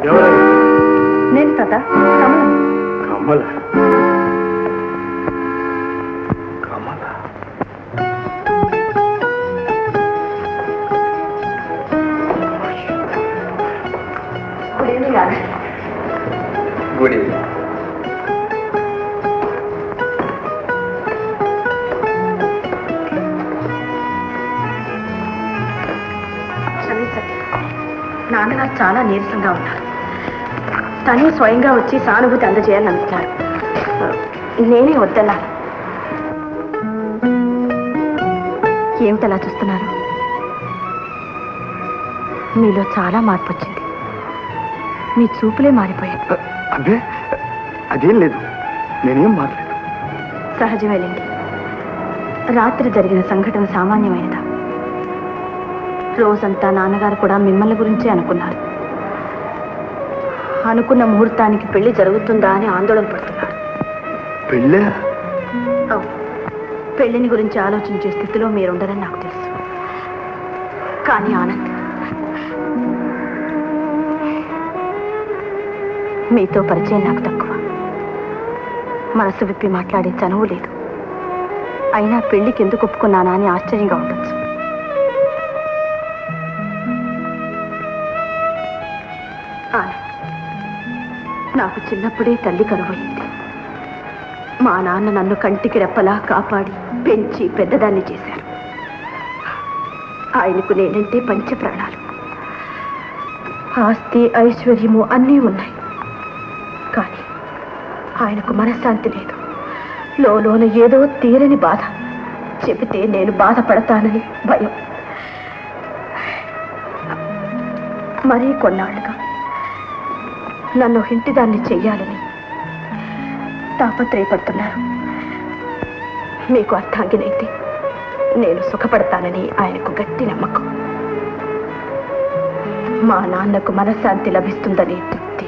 ఎవరు నేను తాత కమలం కమల కమల గుడి క్షమించండి నాన్నగారు చాలా నీరసంగా ఉన్నారు తనే స్వయంగా వచ్చి సానుభూతి అందజేయాలని అనుకున్నారు నేనే వద్దన్నాను ఏమిటి అలా చూస్తున్నారు మీలో చాలా మార్పు వచ్చింది మీ చూపులే మారిపోయాయి అబ్బే అదేం లేదు నేనేం మారలేదు సహజమేలేండి రాత్రి జరిగిన సంఘటన సామాన్యమైనదా రోజంతా నాన్నగారు కూడా మిమ్మల్ని గురించే అనుకున్నారు అనుకున్న ముహూర్తానికి పెళ్లి జరుగుతుందా అని ఆందోళన పడుతున్నారు పెళ్ళే అవును పెళ్లిని గురించి ఆలోచించే స్థితిలో మీరుండరని నాకు తెలుసు కానీ ఆనంద్ మీతో పరిచయం నాకు తక్కువ మనసు విప్పి మాట్లాడే చనువు లేదు అయినా పెళ్లికి ఎందుకు ఒప్పుకున్నానా అని ఆశ్చర్యంగా ఉండొచ్చు ఆనంద్ నాకు చిన్నప్పుడే తల్లి కరువయింది మా నాన్న నన్ను కంటికి రెప్పలా కాపాడి పెంచి పెద్దదాన్ని చేశారు ఆయనకు నేనంటే పంచ ప్రాణాలు ఆస్తి ఐశ్వర్యము అన్నీ ఉన్నాయి కానీ ఆయనకు మనశ్శాంతి లేదు లోన ఏదో తీరని బాధ చెబితే నేను బాధపడతానని భయం మరీ కొన్నాళ్ళుగా నన్ను ఇంటిదాన్ని చెయ్యాలని తాపత్రయపడుతున్నారు మీకు అర్థాంగినైతే నేను సుఖపడతానని ఆయనకు గట్టి నమ్మకం మా నాన్నకు మనశ్శాంతి లభిస్తుందనే తృప్తి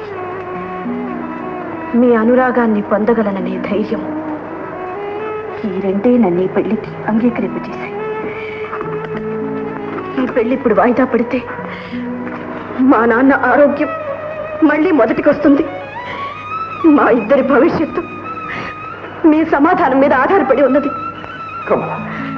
మీ అనురాగాన్ని పొందగలననే ధైర్యం ఈ రెండే నన్ను ఈ పెళ్లికి అంగీకరింపజేశాయి ఈ పెళ్లి ఇప్పుడు వాయిదా పడితే మా నాన్న ఆరోగ్యం మళ్ళీ మొదటికి వస్తుంది మా ఇద్దరి భవిష్యత్తు మీ సమాధానం మీద ఆధారపడి ఉన్నది కమల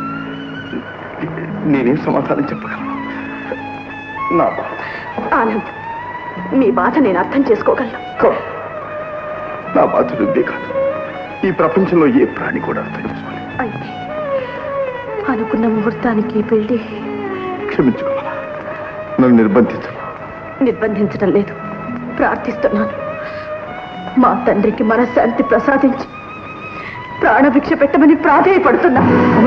నేనేం సమాధానం చెప్పగలను నా బాధ ఆనంద్ మీ బాధ నేను అర్థం చేసుకోగలను కమల, నా బాధ నువ్వే కాదు ఈ ప్రపంచంలో ఏ ప్రాణి కూడా అర్థం చేసుకోలేదు అయితే అనుకున్న ముహూర్తానికి పెళ్లి క్షమించుకోవాలా నన్ను నిర్బంధించు నిర్బంధించడం లేదు ప్రార్థిస్తున్నాను మా తండ్రికి మనశ్శాంతి ప్రసాదించి ప్రాణభిక్ష పెట్టమని ప్రాధేయపడుతున్నా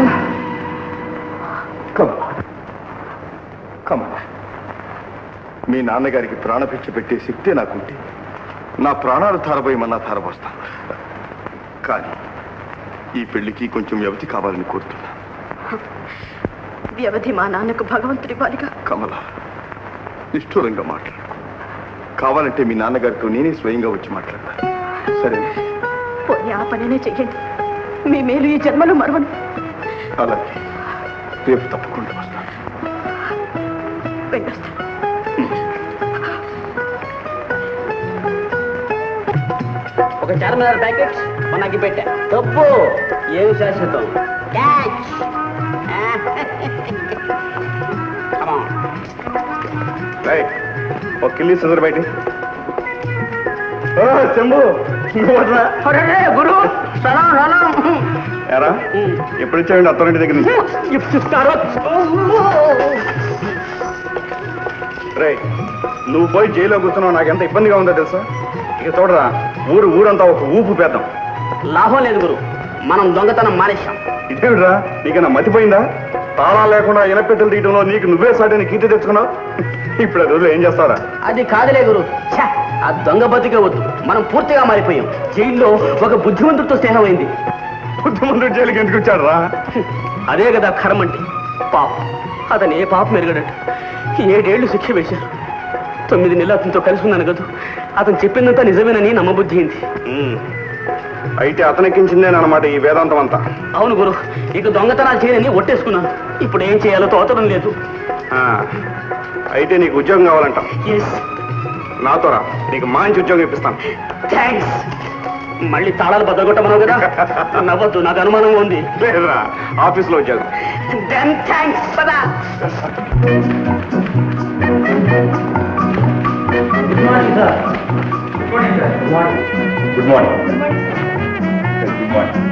కమల కమల మీ నాన్నగారికి ప్రాణభిక్ష పెట్టే శక్తే నాకుంటే నా ప్రాణాలు ధారబోయమన్నా ధారపోస్తాను కానీ ఈ పెళ్లికి కొంచెం వ్యవధి కావాలని కోరుతున్నా వ్యవధి మా నాన్నకు భగవంతుడి బాలిగా కమల నిష్ఠూరంగా మాట్లాడు కావాలంటే మీ నాన్నగారితో నేనే స్వయంగా వచ్చి మాట్లాడతాను సరేనా పోనీ ఆ పనినే చెయ్యండి మీ మేలు ఈ జన్మలో మరవను అలాగే రేపు తప్పకుండా వస్తాను వెళ్ళొస్తాను ఒక చార్మినార్ ప్యాకెట్ మనకి పెట్టా తప్పు ఏమి శాశ్వతం క్యాచ్ Come on. రైట్ ఒక కిల్లి సుందర బయట చెంబు ఇంకోట్రా అరే గురు సలాం సలాం ఎరా ఎప్పుడు ఇచ్చావండి అత్తరింటి దగ్గర నుంచి చెప్తారు రే నువ్వు పోయి జైల్లో కూర్చున్నావు నాకు ఎంత ఇబ్బందిగా ఉందో తెలుసా ఇక చూడరా ఊరు ఊరంతా ఒక ఊపు పేద్దాం లాభం లేదు గురు మనం దొంగతనం మానేశాం ఇదేమిట్రా నీకన్నా మతిపోయిందా తాళాలు లేకుండా ఇనపెట్టెలు తీయడంలో నీకు నువ్వే సాటిని కీర్తి తెచ్చుకున్నావు ఇప్పుడు ఆ రోజులు ఏం చేస్తారా అది కాదులే గురు ఛ, ఆ దొంగ బతికే వద్దు మనం పూర్తిగా మారిపోయాం జైల్లో ఒక బుద్ధిమంతుడితో స్నేహం అయింది బుద్ధిమంతుడు జైలుకి ఎందుకు వచ్చాడు రా అదే కదా కర్మ అంటే పాపం అతను ఏ పాపం ఎరగడట ఏడేళ్లు శిక్ష వేశారు తొమ్మిది నెలలు అతనితో కలిసి ఉన్నాను కదా అతను చెప్పిందంతా నిజమేనని నమ్మబుద్ధి అయింది అయితే అతనికించిందేనమాట ఈ వేదాంతం అంతా అవును గురు ఇక దొంగతనాలు చేయనని ఒట్టేసుకున్నాను ఇప్పుడు ఏం చేయాలో తోచడం లేదు ఆ, అయితే నీకు ఉద్యోగం కావాలంట ఎస్ నాతో రా నీకు మంచి ఉద్యోగం ఇప్పిస్తాను థ్యాంక్స్ మళ్ళీ తాళాలు బద్దగొట్టమన్నావు కదా నవ్వద్దు నాకు అనుమానంగా ఉంది లేదురా ఆఫీస్లో ఉద్యోగం దెన్ థ్యాంక్స్ పదా good morning sir good morning good morning